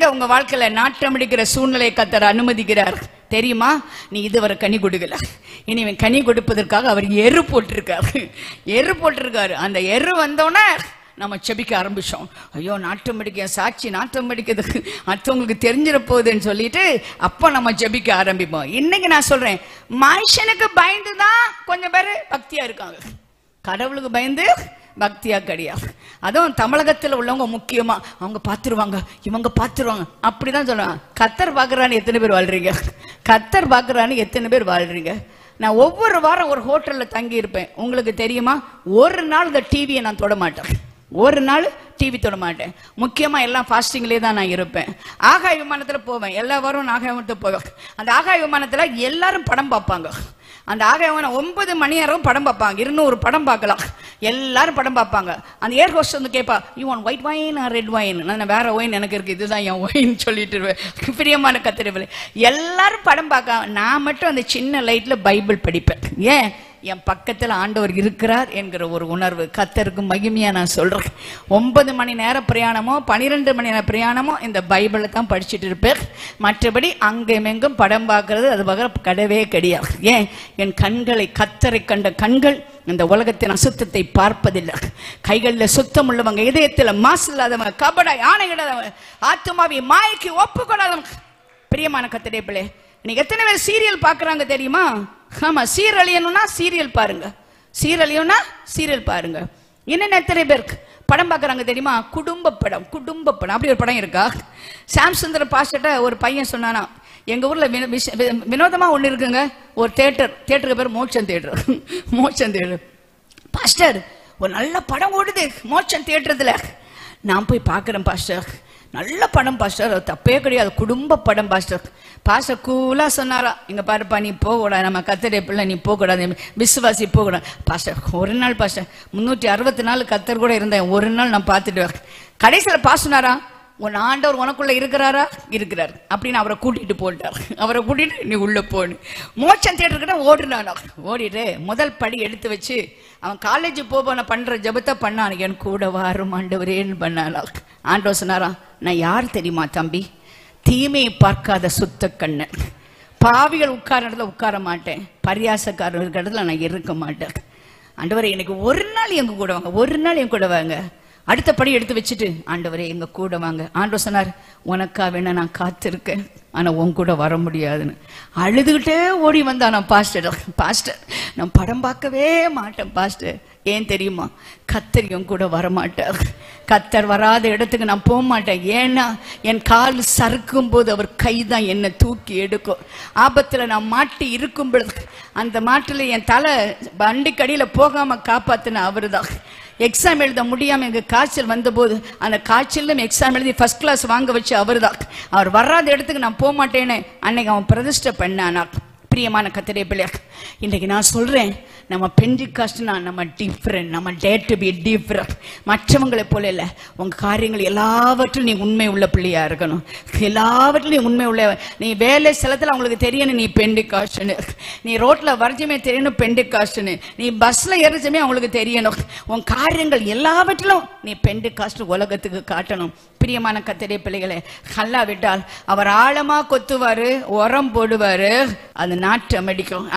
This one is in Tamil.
எங்க உங்க வாழ்க்கையில நாட்டம் அடிக்கிற சூழ்நிலையை கத்தர் அனுமதிக்கிறார் தெரியுமா நீ இதுவரை கனி கொடுக்கல இனி இவன் கனி கொடுப்பதற்காக அவர் எரு போட்டிருக்காரு எரு போட்டிருக்காரு அந்த எரு வந்தோடனே நம்ம செபிக்க ஆரம்பிச்சோம் ஐயோ நாட்டம் அடிக்க சாட்சி நாட்டம் அடிக்குது மற்றவங்களுக்கு தெரிஞ்சிட போகுதுன்னு சொல்லிட்டு அப்போ நம்ம ஜெபிக்க ஆரம்பிப்போம் இன்னைக்கு நான் சொல்றேன் மனுஷனுக்கு பயந்து தான் கொஞ்சம் பேர் பக்தியா இருக்காங்க கடவுளுக்கு பயந்து பக்தியா கிடையாது அதுவும் தமிழகத்தில் உள்ளவங்க முக்கியமா அவங்க பார்த்துருவாங்க இவங்க பார்த்துருவாங்க அப்படிதான் சொல்லுவாங்க கத்தர் பார்க்கறான்னு எத்தனை பேர் வாழ்றீங்க கத்தர் பார்க்கறான்னு எத்தனை பேர் வாழ்றீங்க நான் ஒவ்வொரு வாரம் ஒரு ஹோட்டல்ல தங்கி இருப்பேன் உங்களுக்கு தெரியுமா ஒரு நாள் இந்த டிவியை நான் தொட மாட்டேன் ஒரு நாள் டிவி தொட மாட்டேன் முக்கியமா எல்லாம் ஃபாஸ்டிங்லேயே தான் நான் இருப்பேன் ஆகாய விமானத்துல போவேன் எல்லா வாரம் நான் ஆகாய விமானத்துல போவேன் அந்த ஆகாய விமானத்துல எல்லாரும் படம் பார்ப்பாங்க அந்த ஆகாய விமானம் ஒன்பது மணி நேரம் படம் பார்ப்பாங்க இருநூறு படம் பார்க்கலாம் எல்லாரும் படம் பார்ப்பாங்க அந்த ஏர் ஹோஸ்ட் வந்து கேட்பா you want white wine red wine நான் வேற ஒயின் எனக்கு இருக்கு இதுதான் என் ஒயின் சொல்லிட்டு இருவேன் பிரியமான கத்திரவில் எல்லாரும் படம் பார்க்க நான் மட்டும் அந்த சின்ன லைட்ல பைபிள் படிப்பேன் ஏன் என் பக்கத்தில் ஆண்டவர் இருக்கிறார் என்கிற ஒரு உணர்வு கத்தருக்கு மகிமையா நான் சொல்றேன் ஒன்பது மணி நேர பிரயாணமோ பனிரெண்டு மணி நேர பிரயாணமோ இந்த பைபிளை தான் படிச்சுட்டு இருப்பேன் மற்றபடி அங்கும் எங்கும் படம் பார்க்கறது அது பகர கடவே கிடையாது ஏன் என் கண்களை கத்தரை கண்ட கண்கள் இந்த உலகத்தின் அசுத்தத்தை பார்ப்பதில்லை கைகளில் சுத்தம் உள்ளவங்க இதயத்தில் மாசு இல்லாதவங்க கபடை ஆணையிடாதவங்க ஆத்துமாவி மாய்க்கு ஒப்பு கொள்ளாதவங்க பிரியமான கத்தடே பிள்ளை இன்னைக்கு எத்தனை பேர் சீரியல் பார்க்கறாங்க தெரியுமா ஆமா சீரழியணும்னா சீரியல் பாருங்க சீரழியணும்னா சீரியல் பாருங்க இன்னும் எத்தனை பேருக்கு படம் பார்க்கறாங்க தெரியுமா குடும்ப படம் குடும்ப படம் அப்படி ஒரு படம் இருக்கா சாம் சுந்தர பாஸ்டர்ட்ட ஒரு பையன் சொன்னானா எங்க ஊர்ல வினோ- விஷ- வி- வினோதமா ஒண்ணு இருக்குங்க ஒரு தேட்டர் தேட்டருக்கு பேர் மோட்சம் தேட்டர் மோட்சம் தேட்டர் பாஸ்டர் ஒரு நல்ல படம் ஓடுது மோட்சம் தேட்டரத்துல நான் போய் பார்க்குறேன் பாஸ்டர் நல்ல படம் பாஸ்டர் அது தப்பே கிடையாது குடும்ப படம் பாஸ்டர் பாஸ்டர் கூலா சொன்னாரா இங்க பாருப்பா நீ போகக்கூடாது நம்ம கத்தரை பிள்ளை நீ போகக்கூடாது விசுவாசி போகக்கூடாது பாஸ்டர் ஒரு நாள் பாஸ்டர் முந்நூற்றி அறுபத்தி நாலு கத்தர் கூட இருந்தேன் ஒரு நாள் நான் பார்த்துட்டு வரேன் கடைசியில் பாஸ் சொன்னாரா உன் ஆண்டவர் உனக்குள்ள இருக்கிறாரா இருக்கிறார் அப்படின்னு அவரை கூட்டிட்டு போட்டார் அவரை கூட்டிட்டு நீ உள்ள போன்னு மோட்சம் தேட்டருக்கிட்ட ஓடுனானா ஓடிட்டு முதல் படி எடுத்து வச்சு அவன் காலேஜ் போன பண்ற ஜபத்தை பண்ணான் என் கூட வாரும் ஆண்டவரேன்னு பண்ணானா ஆண்டவர் சொன்னாரா நான் யார் தெரியுமா தம்பி தீமையை பார்க்காத சுத்த கண்ணன் பாவிகள் உட்கார இடத்துல உட்கார மாட்டேன் பரியாசக்காரர் இருக்கிற இடத்துல நான் இருக்க மாட்டேன் ஆண்டவரே எனக்கு ஒரு நாள் எங்க கூட வாங்க ஒரு நாள் என் கூட வாங்க அடுத்த படி எடுத்து வச்சுட்டு ஆண்டவரே எங்க கூட வாங்க ஆண்டவர் சொன்னார் உனக்கா வேணா நான் காத்திருக்கேன் ஆனா உன் கூட வர முடியாதுன்னு அழுதுகிட்டே ஓடி வந்தான் நான் பாஸ்டர் பாஸ்டர் நான் படம் பார்க்கவே மாட்டேன் பாஸ்டர் ஏன் தெரியுமா கத்தர் என் கூட வரமாட்டார் கத்தர் வராத இடத்துக்கு நான் போக மாட்டேன் ஏன்னா என் கால் சறுக்கும் போது அவர் கை தான் என்னை தூக்கி எடுக்கும் ஆபத்துல நான் மாட்டி இருக்கும் பொழுது அந்த மாட்டுல என் தலை வண்டிக்கடியில போகாம காப்பாத்தின அவர்தான் எக்ஸாம் எழுத முடியாம எங்க காய்ச்சல் வந்தபோது அந்த காய்ச்சலும் எக்ஸாம் எழுதி ஃபர்ஸ்ட் கிளாஸ் வாங்க வச்சு அவர்தான் அவர் வராத இடத்துக்கு நான் போக மாட்டேன்னு அன்னைக்கு அவன் பிரதிஷ்டை பண்ணானா பிரியமான கத்திரே பிள்ளையா இன்னைக்கு நான் சொல்றேன் நம்ம பெண்டிகாஸ்ட்னா நம்ம டிஃப்ரெண்ட் நம்ம டே டு பி டிஃப்ரெண்ட் மற்றவங்களை போல இல்லை உங்க காரியங்கள் எல்லாவற்றிலும் நீ உண்மை உள்ள பிள்ளையா இருக்கணும் எல்லாவற்றிலும் உண்மை உள்ள நீ வேலை ஸ்தலத்தில் அவங்களுக்கு தெரியணும் நீ பெண்டிகாஸ்ட்னு நீ ரோட்ல வரைஞ்சுமே தெரியணும் பெண்டிகாஸ்ட்னு நீ பஸ்ல எரிச்சுமே அவங்களுக்கு தெரியணும் உன் காரியங்கள் எல்லாவற்றிலும் நீ பெண்டிகாஸ்ட் உலகத்துக்கு காட்டணும் பிரியமான கத்திரை பிள்ளைகளே கல்லா விட்டால் அவர் ஆழமா கொத்துவாரு உரம் போடுவாரு அது நாட்டு அடிக்கும்